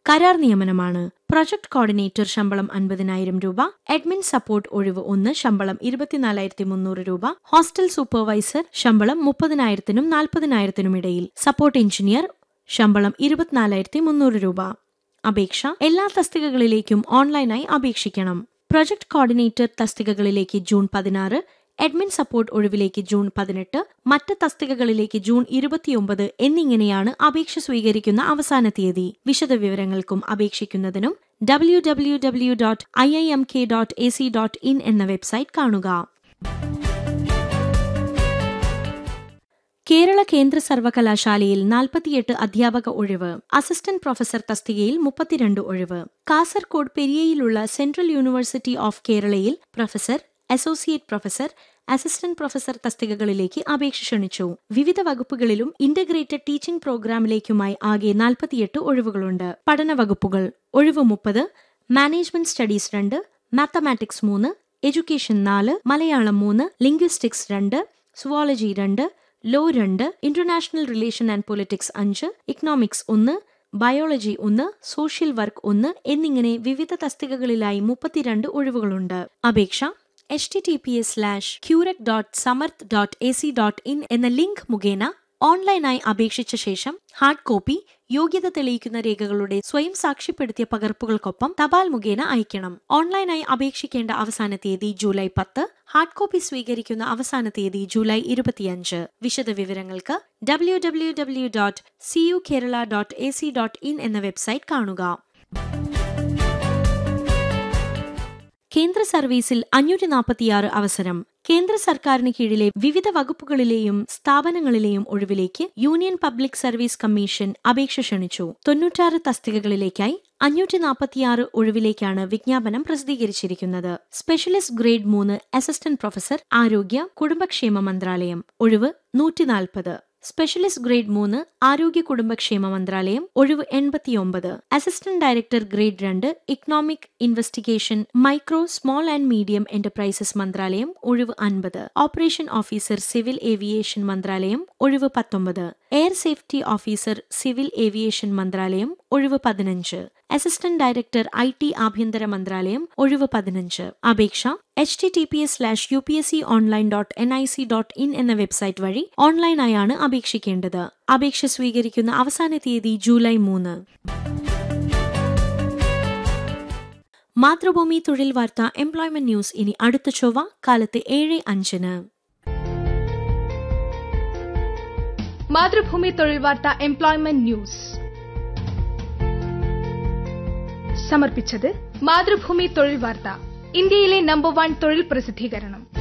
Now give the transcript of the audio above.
കരാർ നിയമനമാണ് project coordinator ശമ്പളം അൻപതിനായിരം രൂപ അഡ്മിൻ സപ്പോർട്ട് ഒഴിവ് ഒന്ന് ശമ്പളം ഇരുപത്തിനാലായിരത്തി മുന്നൂറ് രൂപ ഹോസ്റ്റൽ സൂപ്പർവൈസർ ശമ്പളം മുപ്പതിനായിരത്തിനും നാൽപ്പതിനായിരത്തിനും ഇടയിൽ സപ്പോർട്ട് എഞ്ചിനീയർ ശമ്പളം ഇരുപത്തിനാലായിരത്തി മുന്നൂറ് രൂപ അപേക്ഷ എല്ലാ തസ്തികകളിലേക്കും ഓൺലൈനായി അപേക്ഷിക്കണം പ്രൊജക്ട് കോർഡിനേറ്റർ തസ്തികകളിലേക്ക് ജൂൺ പതിനാറ് അഡ്മിൻ സപ്പോർട്ട് ഒഴിവിലേക്ക് ജൂൺ പതിനെട്ട് മറ്റ് തസ്തികകളിലേക്ക് ജൂൺ ഇരുപത്തിയൊമ്പത് എന്നിങ്ങനെയാണ് അപേക്ഷ സ്വീകരിക്കുന്ന അവസാന തീയതി വിശദവിവരങ്ങൾക്കും അപേക്ഷിക്കുന്നതിനും W W W dot I I M K dot A C dot in എന്ന വെബ്സൈറ്റ് കാണുക കേരള കേന്ദ്ര സർവകലാശാലയിൽ നാൽപ്പത്തിയെട്ട് അധ്യാപക ഒഴിവ് അസിസ്റ്റന്റ് പ്രൊഫസർ തസ്തികയിൽ മുപ്പത്തിരണ്ട് ഒഴിവ് കാസർകോട് പെരിയയിലുള്ള സെൻട്രൽ യൂണിവേഴ്സിറ്റി ഓഫ് കേരളയിൽ professor associate professor assistant professor തസ്തികകളിലേക്ക് അപേക്ഷ ക്ഷണിച്ചു വിവിധ വകുപ്പുകളിലും ഇന്റഗ്രേറ്റഡ് ടീച്ചിംഗ് പ്രോഗ്രാമിലേക്കുമായി ആകെ നാൽപ്പത്തിയെട്ട് ഒഴിവുകളുണ്ട് പഠന വകുപ്പുകൾ ഒഴിവ് മുപ്പത് മാനേജ്മെന്റ് സ്റ്റഡീസ് രണ്ട് മാത്തമാറ്റിക്സ് മൂന്ന് എഡ്യൂക്കേഷൻ നാല് മലയാളം മൂന്ന് ലിംഗ്വിസ്റ്റിക്സ് രണ്ട് സുവോളജി രണ്ട് ലോ രണ്ട് ഇന്റർനാഷണൽ റിലേഷൻ ആൻഡ് പൊളിറ്റിക്സ് അഞ്ച് ഇക്കണോമിക്സ് ഒന്ന് ബയോളജി ഒന്ന് സോഷ്യൽ വർക്ക് ഒന്ന് എന്നിങ്ങനെ വിവിധ തസ്തികകളിലായി മുപ്പത്തിരണ്ട് ഒഴിവുകളുണ്ട് അപേക്ഷ H T T P S slash curec dot Samarth dot A C dot in എന്ന ലിങ്ക് മുഖേന ഓൺലൈനായി അപേക്ഷിച്ച ശേഷം ഹാർഡ് കോപ്പി യോഗ്യത തെളിയിക്കുന്ന രേഖകളുടെ സ്വയം സാക്ഷ്യപ്പെടുത്തിയ പകർപ്പുകൾക്കൊപ്പം തപാൽ മുഖേന അയക്കണം ഓൺലൈനായി അപേക്ഷിക്കേണ്ട അവസാന തീയതി ജൂലൈ പത്ത് ഹാർഡ് കോപ്പി സ്വീകരിക്കുന്ന അവസാന തീയതി ജൂലൈ ഇരുപത്തിയഞ്ച് വിശദവിവരങ്ങൾക്ക് W W W dot C U Kerala dot A C dot in എന്ന വെബ്സൈറ്റ് കാണുക കേന്ദ്ര സർവീസിൽ അഞ്ഞൂറ്റി നാൽപ്പത്തിയാറ് അവസരം കേന്ദ്ര സർക്കാരിന് കീഴിലെ വിവിധ വകുപ്പുകളിലെയും സ്ഥാപനങ്ങളിലെയും ഒഴിവിലേക്ക് യൂണിയൻ പബ്ലിക് സർവീസ് കമ്മീഷൻ അപേക്ഷ ക്ഷണിച്ചു തൊണ്ണൂറ്റാറ് തസ്തികകളിലേക്കായി അഞ്ഞൂറ്റി നാൽപ്പത്തിയാറ് ഒഴിവിലേക്കാണ് വിജ്ഞാപനം പ്രസിദ്ധീകരിച്ചിരിക്കുന്നത് സ്പെഷ്യലിസ്റ്റ് ഗ്രേഡ് മൂന്ന് അസിസ്റ്റന്റ് പ്രൊഫസർ ആരോഗ്യ കുടുംബക്ഷേമ മന്ത്രാലയം ഒഴിവ് നൂറ്റി നാൽപ്പത് സ്പെഷ്യലിസ്റ്റ് ഗ്രേഡ് മൂന്ന് ആരോഗ്യ കുടുംബക്ഷേമ മന്ത്രാലയം ഒഴിവ് എൺപത്തിയൊമ്പത് അസിസ്റ്റന്റ് ഡയറക്ടർ ഗ്രേഡ് രണ്ട് economic investigation micro small and medium enterprises മന്ത്രാലയം ഒഴിവ് അൻപത് ഓപ്പറേഷൻ ഓഫീസർ സിവിൽ ഏവിയേഷൻ മന്ത്രാലയം ഒഴിവ് പത്തൊമ്പത് air safety officer civil aviation മന്ത്രാലയം ഒഴിവ് പതിനഞ്ച് അസിസ്റ്റന്റ് ഡയറക്ടർ ഐ ടി ആഭ്യന്തര മന്ത്രാലയം ഒഴിവ് പതിനഞ്ച് അപേക്ഷ H T T P S slash U P S C online dot N I C dot in എന്ന വെബ്സൈറ്റ് വഴി ഓൺലൈനായാണ് അപേക്ഷിക്കേണ്ടത് അപേക്ഷ സ്വീകരിക്കുന്ന അവസാന തീയതി ജൂലൈ മൂന്ന് മാതൃഭൂമി തൊഴിൽ വാർത്ത എംപ്ലോയ്മെന്റ് ന്യൂസ് ഇനി അടുത്ത ചൊവ്വ കാലത്ത് ഏഴ് അഞ്ചിന് മാതൃഭൂമി തൊഴിൽ വാർത്ത എംപ്ലോയ്മെന്റ് ന്യൂസ് സമർപ്പിച്ചത് മാതൃഭൂമി തൊഴിൽ വാർത്ത ഇന്ത്യയിലെ നമ്പർ വൺ തൊഴിൽ പ്രസിദ്ധീകരണം